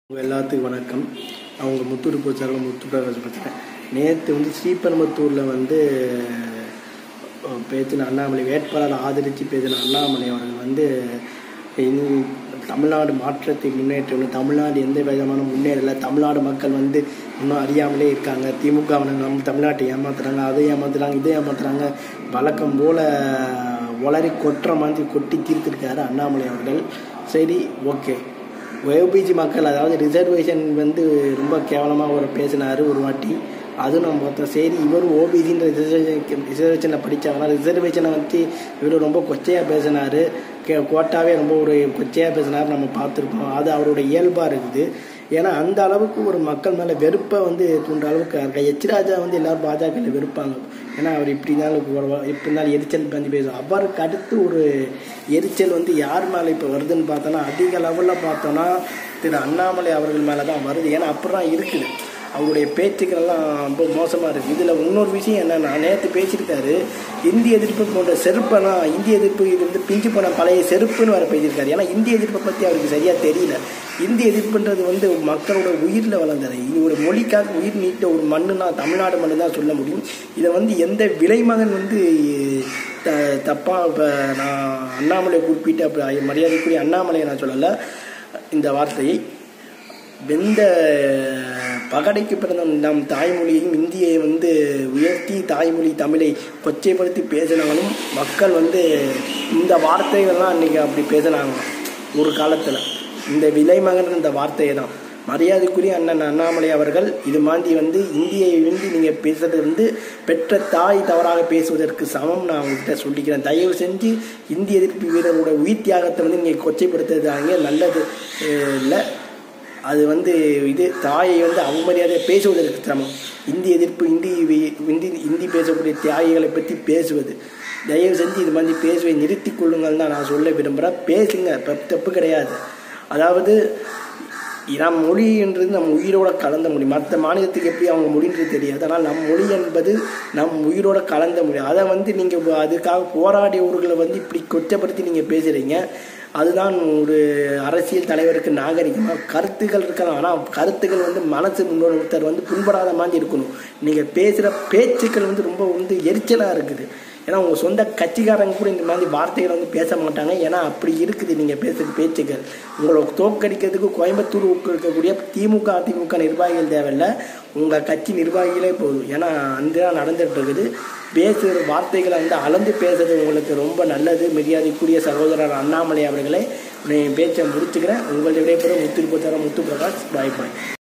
உங்கள் எல்லாத்துக்கும் வணக்கம் அவங்க முத்தூர் போச்சாரில் முத்து பிரகாஷ் பேசுகிறேன் நேற்று வந்து ஸ்ரீபெரும்புத்தூரில் வந்து அஹ், பேசின அண்ணாமலை வேட்பாளர் ஆதரித்து பேசின அண்ணாமலை அவர்கள் வந்து இனி தமிழ்நாடு மாற்றத்தை முன்னேற்றணும் தமிழ்நாடு எந்த விதமான முன்னேறல தமிழ்நாடு மக்கள் வந்து இன்னும் அறியாமலே இருக்காங்க திமுக நம்ம தமிழ்நாட்டை ஏமாத்துறாங்க அதை ஏமாத்துறாங்க இதை ஏமாத்துறாங்க வழக்கம் போல் உளறி கொட்டுற மாதிரி கொட்டி தீர்த்திருக்காரு அண்ணாமலை அவர்கள் சரி ஓகே ஓபிஜி மக்கள் அதாவது ரிசர்வேஷன் வந்து ரொம்ப கேவலமாக ஒரு பேசினார் ஒரு வாட்டி அதுவும் நம்ம பார்த்தோம் சரி இவர் ஓபிஜின்ற ரிசர்வேஷன் ரிசர்வேஷனை படித்தாங்கன்னா ரிசர்வேஷனை வந்து இவர் ரொம்ப கொச்சையாக பேசினார் கே கோட்டாவே ரொம்ப ஒரு கொச்சையாக பேசினார் நம்ம பார்த்துருக்கோம் அது அவரோட இயல்பாக இருக்குது ஏன்னா அந்த அளவுக்கு ஒரு மக்கள் மேலே வெறுப்பை வந்து தூண்டுற அளவுக்கு இருக்க எச் ராஜா வந்து எல்லாரும் பாஜகவில் வெறுப்பாங்க ஏன்னா அவர் இப்படி இருந்தாலும் இப்படி இருந்தாலும் எரிச்சல் பஞ்சு பேசும் அவருக்கு அடுத்து ஒரு எரிச்சல் வந்து யார் மேலே இப்போ வருதுன்னு பார்த்தோன்னா அதிக லெவலில் பார்த்தோன்னா திரு அண்ணாமலை அவர்கள் மேலே தான் வருது ஏன்னா அப்படி தான் இருக்குது அவருடைய பேச்சுக்கள்லாம் ரொம்ப மோசமாக இருக்குது இதில் இன்னொரு விஷயம் என்னென்னா நேற்று பேசியிருக்காரு இந்திய எதிர்ப்பு போன்ற செருப்பெல்லாம் இந்திய எதிர்ப்பு இது வந்து பிஞ்சு போன பழைய செருப்புன்னு வர பேசியிருக்காரு ஏன்னா இந்திய எதிர்ப்பை பற்றி அவருக்கு சரியாக தெரியல இந்திய எதிர்ப்புன்றது வந்து மக்களோட உயிரில் வளர்ந்தது இது ஒரு மொழிக்காக உயிர் நீட்ட ஒரு மண்ணுனா தமிழ்நாடு மண்ணு தான் சொல்ல முடியும் இதை வந்து எந்த விலைமகன் வந்து த தப்பாக இப்போ நான் அண்ணாமலை குறிப்பிட்டு அப்படி மரியாதைக்குரிய அண்ணாமலையை நான் சொல்லலை இந்த வார்த்தையை வெந்த பகடைக்கு பிறந்த நம் தாய்மொழியையும் இந்தியை வந்து உயர்த்தி தாய்மொழி தமிழை கொச்சைப்படுத்தி பேசினவனும் மக்கள் வந்து இந்த வார்த்தைகள்லாம் அன்றைக்கி அப்படி பேசினாங்க ஒரு காலத்தில் இந்த விலைமகன் இந்த வார்த்தையை தான் மரியாதைக்குரிய அண்ணன் அண்ணாமலை அவர்கள் இது மாதிரி வந்து இந்தியை வந்து நீங்கள் பேசுறது வந்து பெற்ற தாய் தவறாக பேசுவதற்கு சமம் நான் உங்ககிட்ட சொல்லிக்கிறேன் தயவு செஞ்சு இந்திய எதிர்ப்பு வீரரோட உயிர் தியாகத்தை வந்து நீங்கள் கொச்சைப்படுத்துறதாங்க நல்லது இல்லை அது வந்து இது தாயை வந்து அவமரியாதை பேசுவதற்கு சிரமம் இந்தி எதிர்ப்பு இந்தி இந்தி இந்தி பேசக்கூடிய தியாகிகளை பற்றி பேசுவது தயவு செஞ்சு இது மாதிரி பேசுவதை நிறுத்தி கொள்ளுங்கள் தான் நான் சொல்ல விரும்புகிறேன் பேசுங்க இப்போ தப்பு கிடையாது அதாவது நம் மொழின்றது நம் உயிரோட கலந்த மொழி மற்ற மாநிலத்துக்கு எப்படி அவங்க மொழின்றது தெரியாது ஆனால் நம் மொழி என்பது நம் உயிரோட கலந்த மொழி அதை வந்து நீங்கள் அதுக்காக போராடியவர்களை வந்து இப்படி கொச்சப்படுத்தி நீங்கள் பேசுகிறீங்க அதுதான் ஒரு அரசியல் தலைவருக்கு நாகரிகமாக கருத்துக்கள் இருக்கலாம் ஆனால் கருத்துக்கள் வந்து மனசு ஒருத்தர் வந்து புண்படாத மாதிரி இருக்கணும் நீங்கள் பேசுகிற பேச்சுக்கள் வந்து ரொம்ப வந்து எரிச்சலாக இருக்குது ஏன்னா உங்கள் சொந்த கட்சிக்காரங்க கூட இந்த மாதிரி வார்த்தைகளை வந்து பேச மாட்டாங்க ஏன்னா அப்படி இருக்குது நீங்கள் பேசுகிற பேச்சுக்கள் உங்களை தோற்கடிக்கிறதுக்கு கோயம்புத்தூர் இருக்கக்கூடிய திமுக அதிமுக நிர்வாகிகள் தேவையில்லை உங்கள் கட்சி நிர்வாகிகளே போதும் ஏன்னா அந்த நடந்துகிட்டு இருக்குது பேசுகிற வார்த்தைகளை வந்து அளந்து பேசுறது உங்களுக்கு ரொம்ப நல்லது மரியாதைக்குரிய சகோதரர் அண்ணாமலை அவர்களே பேச்சை முடிச்சுக்கிறேன் உங்களுடைய விடைபெறும் முத்து முத்து பிரகாஷ் பாய் பாய்